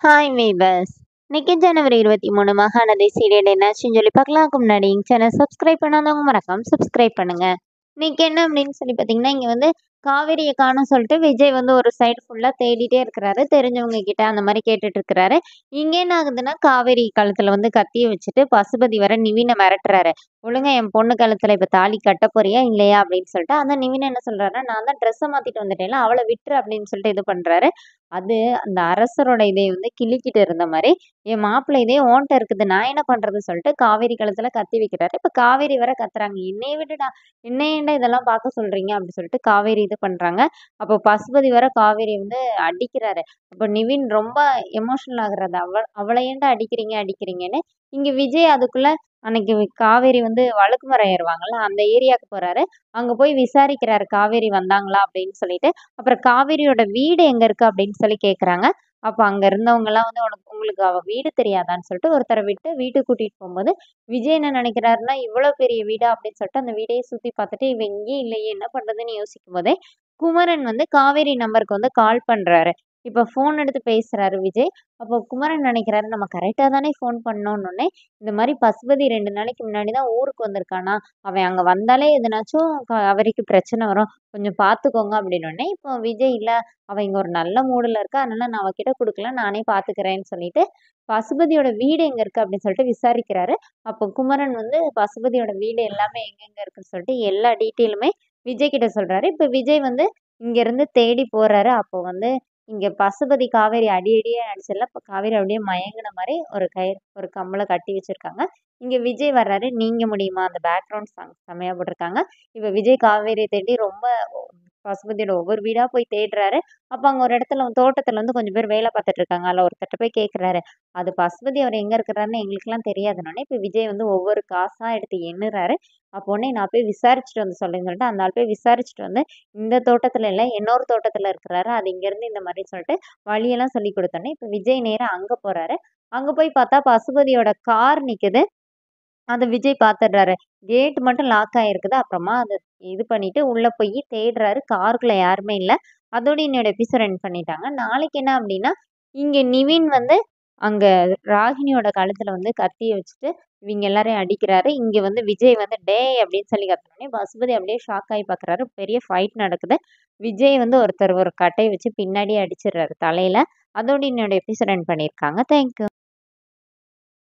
hi viewers இன்னைக்கு ஜனவரி இருபத்தி மூணு மகாநதி சீரியல் என்னாச்சுன்னு சொல்லி பார்க்கலாம்க்கு முன்னாடி எங்கள் சேனல் சப்ஸ்கிரைப் பண்ணாதவங்க மறக்காம சப்ஸ்கிரைப் பண்ணுங்க இன்னைக்கு என்ன அப்படின்னு சொல்லி பார்த்தீங்கன்னா இங்கே வந்து காவேரியை காணும் சொல்லிட்டு விஜய் வந்து ஒரு சைடு ஃபுல்லாக தேடிட்டே இருக்கிறாரு தெரிஞ்சவங்க கிட்ட அந்த மாதிரி கேட்டுட்டு இருக்கிறாரு இங்கே என்ன ஆகுதுன்னா காவேரி கழுத்தில் வந்து கத்தியை வச்சுட்டு பசுபதி வர நிவினை மிரட்டுறாரு ஒழுங்கா என் பொண்ணு கழுத்தில் இப்போ தாலி கட்ட போறியா இல்லையா அப்படின்னு சொல்லிட்டு அந்த நிவின் என்ன சொல்றாருன்னா நான் தான் ட்ரெஸ்ஸை மாற்றிட்டு வந்துட்டேன்ல அவளை விட்டுரு அப்படின்னு சொல்லிட்டு இது பண்ணுறாரு அது அந்த அரசரோட இதை வந்து கிள்ளிக்கிட்டு இருந்த மாதிரி என் மாப்பிள்ளை இதே ஓன்ட்ட இருக்குது நான் என்ன பண்றது சொல்லிட்டு காவேரி கழுத்துல கத்தி வைக்கிறாரு இப்ப காவேரி வர கத்துறாங்க என்னைய விட்டுடா என்ன ஏன்டா இதெல்லாம் பார்க்க சொல்றீங்க அப்படி சொல்லிட்டு காவேரி இது பண்றாங்க அப்போ பசுபதி வர காவேரி வந்து அடிக்கிறாரு அப்போ நிவின் ரொம்ப எமோஷனல் ஆகுறது அவ அவளை ஏன்டா அடிக்கிறீங்க அடிக்கிறீங்கன்னு இங்க விஜய் அதுக்குள்ள அன்னைக்கு காவேரி வந்து வழுக்கு மரம் ஏறுவாங்கல்ல அந்த ஏரியாவுக்கு போறாரு அங்க போய் விசாரிக்கிறாரு காவேரி வந்தாங்களா அப்படின்னு சொல்லிட்டு அப்புறம் காவேரியோட வீடு எங்க இருக்கு அப்படின்னு சொல்லி கேக்குறாங்க அப்போ அங்க இருந்தவங்க எல்லாம் வந்து உனக்கு உங்களுக்கு அவ வீடு தெரியாதான்னு சொல்லிட்டு ஒருத்தரை விட்டு வீட்டுக்கு கூட்டிட்டு போகும்போது விஜய் என்ன நினைக்கிறாருன்னா இவ்வளவு பெரிய வீடா அப்படின்னு சொல்லிட்டு அந்த வீடையே சுத்தி பார்த்துட்டு இவ இங்கேயும் இல்லையே என்ன பண்றதுன்னு யோசிக்கும் போதே குமரன் வந்து காவேரி நம்பருக்கு வந்து கால் பண்றாரு இப்போ ஃபோன் எடுத்து பேசுறாரு விஜய் அப்போ குமரன் நினைக்கிறாரு நம்ம கரெக்டாக தானே ஃபோன் பண்ணோன்னே இந்த மாதிரி பசுபதி ரெண்டு நாளைக்கு முன்னாடி தான் ஊருக்கு வந்திருக்கானா அவன் அங்கே வந்தாலே எதுனாச்சும் க- அவருக்கு பிரச்சனை வரும் கொஞ்சம் பார்த்துக்கோங்க அப்படின்னோடனே இப்போ விஜய் இல்லை அவள் இங்கே ஒரு நல்ல மூடில் இருக்கா அதனால நான் அவகிட்ட கொடுக்கல நானே பார்த்துக்கிறேன்னு சொல்லிட்டு பசுபதியோட வீடு எங்கே இருக்குது அப்படின்னு சொல்லிட்டு விசாரிக்கிறாரு அப்போ குமரன் வந்து பசுபதியோட வீடு எல்லாமே எங்கெங்க இருக்குன்னு சொல்லிட்டு எல்லா டீட்டெயிலுமே விஜய் கிட்ட சொல்றாரு இப்போ விஜய் வந்து இங்கேருந்து தேடி போறாரு அப்போ வந்து இங்கே பசுபதி காவேரி அடி அடியே அடிச்சல இப்போ காவேரி அப்படியே மயங்கின மாதிரி ஒரு கயிறு ஒரு கம்பளை கட்டி வச்சிருக்காங்க இங்கே விஜய் வர்றாரு நீங்க முடியுமா அந்த பேக்ரவுண்ட் சாங் செம்மையாக போட்டிருக்காங்க இப்போ விஜய் காவேரி தேடி ரொம்ப பசுபதியோட ஒவ்வொரு வீடாக போய் தேடுறாரு அப்போ அங்கே ஒரு இடத்துல தோட்டத்தில் வந்து கொஞ்சம் பேர் வேலை பார்த்துட்டு இருக்காங்க அதில் ஒருத்தர்ட்ட போய் கேட்குறாரு அது பசுபதி அவர் எங்கே இருக்கிறாருன்னு எங்களுக்குலாம் தெரியாதுனோடனே இப்போ விஜய் வந்து ஒவ்வொரு காசாக எடுத்து எண்ணுறாரு அப்போ உடனே நான் போய் விசாரிச்சுட்டு வந்து சொல்லுன்னு சொல்லிட்டு அந்த ஆள் போய் விசாரிச்சுட்டு வந்து இந்த தோட்டத்தில் இல்லை இன்னொரு தோட்டத்தில் இருக்கிறாரு அது இங்கேருந்து இந்த மாதிரி சொல்லிட்டு வழியெல்லாம் சொல்லி கொடுத்தோன்னே இப்போ விஜய் நேராக அங்கே போகிறாரு அங்கே போய் பார்த்தா பசுபதியோட கார் நிற்குது அதை விஜய் பார்த்துடுறாரு கேட் மட்டும் லாக் ஆகிருக்குது அப்புறமா அதை இது பண்ணிட்டு உள்ளே போய் தேடுறாரு காருக்குள்ள யாருமே இல்லை அதோட என்னோட எபிசோட் எண்ட் பண்ணிட்டாங்க நாளைக்கு என்ன அப்படின்னா இங்கே நிவின் வந்து அங்கே ராகினியோட கழுத்தில் வந்து கத்தியை வச்சுட்டு இவங்க எல்லாரையும் அடிக்கிறாரு இங்கே வந்து விஜய் வந்து டே அப்படின்னு சொல்லி கத்துனோடனே பசுபதி அப்படியே ஷாக் ஆகி பார்க்குறாரு பெரிய ஃபைட் நடக்குது விஜய் வந்து ஒருத்தர் ஒரு கட்டையை வச்சு பின்னாடியே அடிச்சிடுறாரு தலையில் அதோட என்னோட எபிசோட் எண்ட் பண்ணியிருக்காங்க தேங்க்யூ